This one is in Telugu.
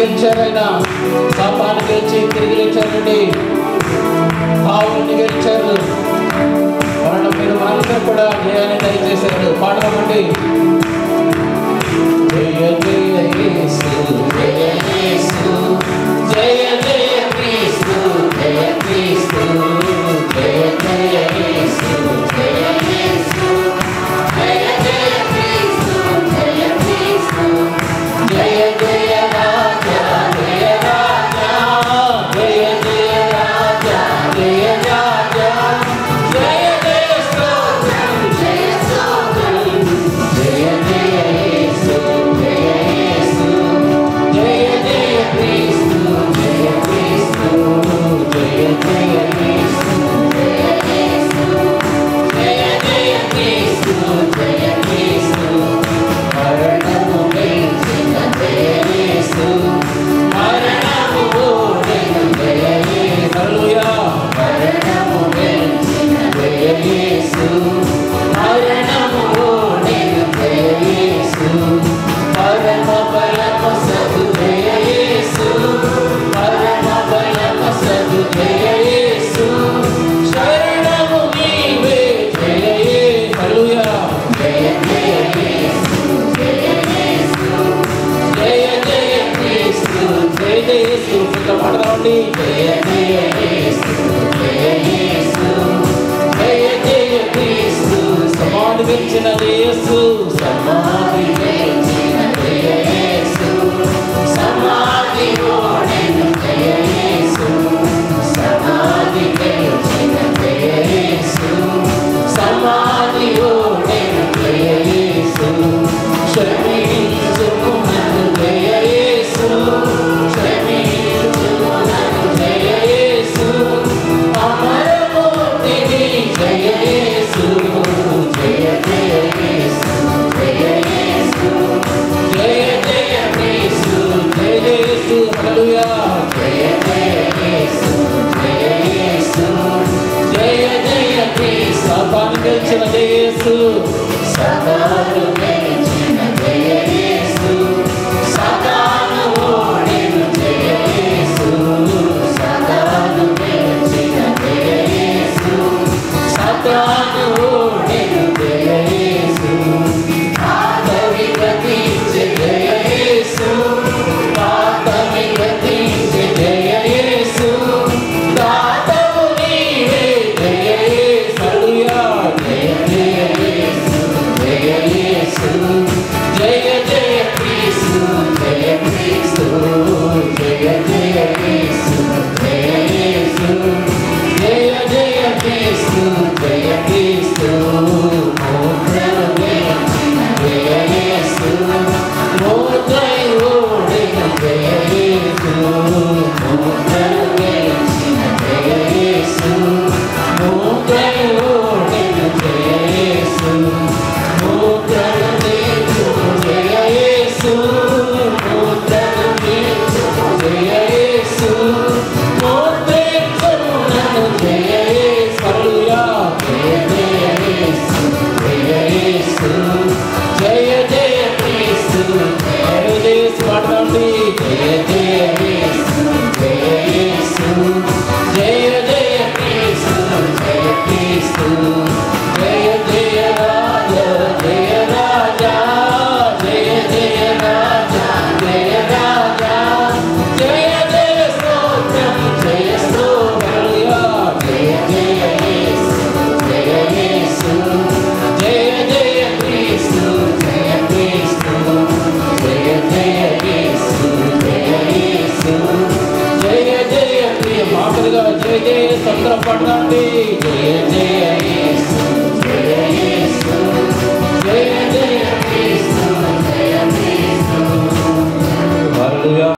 గెలిచారైనా సాపాన్ని గెలిచి తిరిగి లేచారండి పావుని గెలిచారు మరణ మీరు మనందరూ కూడా జయాన్ని దయచేశారు పాడమండి జయ జయ యేసు జయ యేసు జయ జయ క్రీస్తు జయ క్రీస్తు జయ జయ యేసు జయ యేసు జయ జయ క్రీస్తు జయ క్రీస్తు జయ జయ రాజా జయ రాజా జయ జయ రాజా జయ రాజా జయ జయ స్తోత్రం జయ స్తోత్రం జయ జయ యేసు జయ యేసు జయ జయ క్రీస్తు జయ క్రీస్తు జయ జయ యేసు జయ యేసు జయ జయ క్రీస్తు జయ క్రీస్తు మరణము గెలిచిన జయ యేసు మరణము ఓడిన జయ యేసు హల్లెలూయా మరణము గెలిచిన జయ యేసు మరణము ఓడిన జయ యేసు పరమ బలమ సదు జయ యేసు పరమ బలమ సదు జయ యేసు శరణము నీవే జయ యేసు హల్లెలూయా జయ జయ యేసు జయ యేసు జయ జయ క్రీస్తు జయ జయ యేసు ఇంకా పాడదామండి జయ జయ యేసు జయ యేసు జయ జయ క్రీస్తు సమాధి గెలిచిన యేసు సమాధి గెలిచిన జయ యేసు సమాధి ఓడిన జయ యేసు సమాధి గెలిచిన జయ యేసు సమాధి ఓడిన జయ యేసు క్షమించుము నన్ను జయ యేసు క్షమించుము నన్ను జయ యేసు అమరమూర్తిని జయ యేసు జయ జయ యేసు జయ యేసు జయ జయ క్రీస్తు జయ యేసు హల్లెలూయా జయ జయ యేసు జయ యేసు జయ జయ క్రీస్తు సభను గెలిచిన జయ యేసు సభను గెలిచిన జయ యేసు సదాను ఓడిన జయ యేసు సదాను గెలిచిన జయ యేసు సదాను ఓడిన జయ యేసు పాతవి గతించే జయ యేసు పాతవి గతించే జయ యేసు దాతవు నీవే జయ యేసు హల్లెలూయా జయ జయ యేసు జయ యేసు జయ జయ క్రీస్తు జయ క్రీస్తు జయ జయ యేసు జయ యేసు జయ జయ క్రీస్తు జయ క్రీస్తు మోక్షము గెలిచిన జయ యేసు మోక్షై ఓడిన జయ యేసు మోక్షము గెలిచిన జయ యేసు మోక్షై ఓడిన జయ యేసు మోక్షము గెలిచిన జయ యేసు మోక్షము గెలిచిన జయ యేసు మోక్షము నన్ను జయ యేసు హల్లెలూయా జయ జయ యేసు జయ యేసు జయ జయ క్రీస్తు జయ యేసు పాడండి జయ జయ యేసు జయ యేసు జయ జయ క్రీస్తు జయ క్రీస్తు జయ జయ రాజా జయ రాజా జయ జయ రాజా జయ రాజా జయ జయ స్తోత్రం జయ స్తోత్రం జయ జయ యేసు జయ యేసు జయ జయ క్రీస్తు జయ క్రీస్తు జయ జయ యేసు జయ యేసు జయ జయ ప్రియ మాటలుగా జయ జయ తొందర పడండి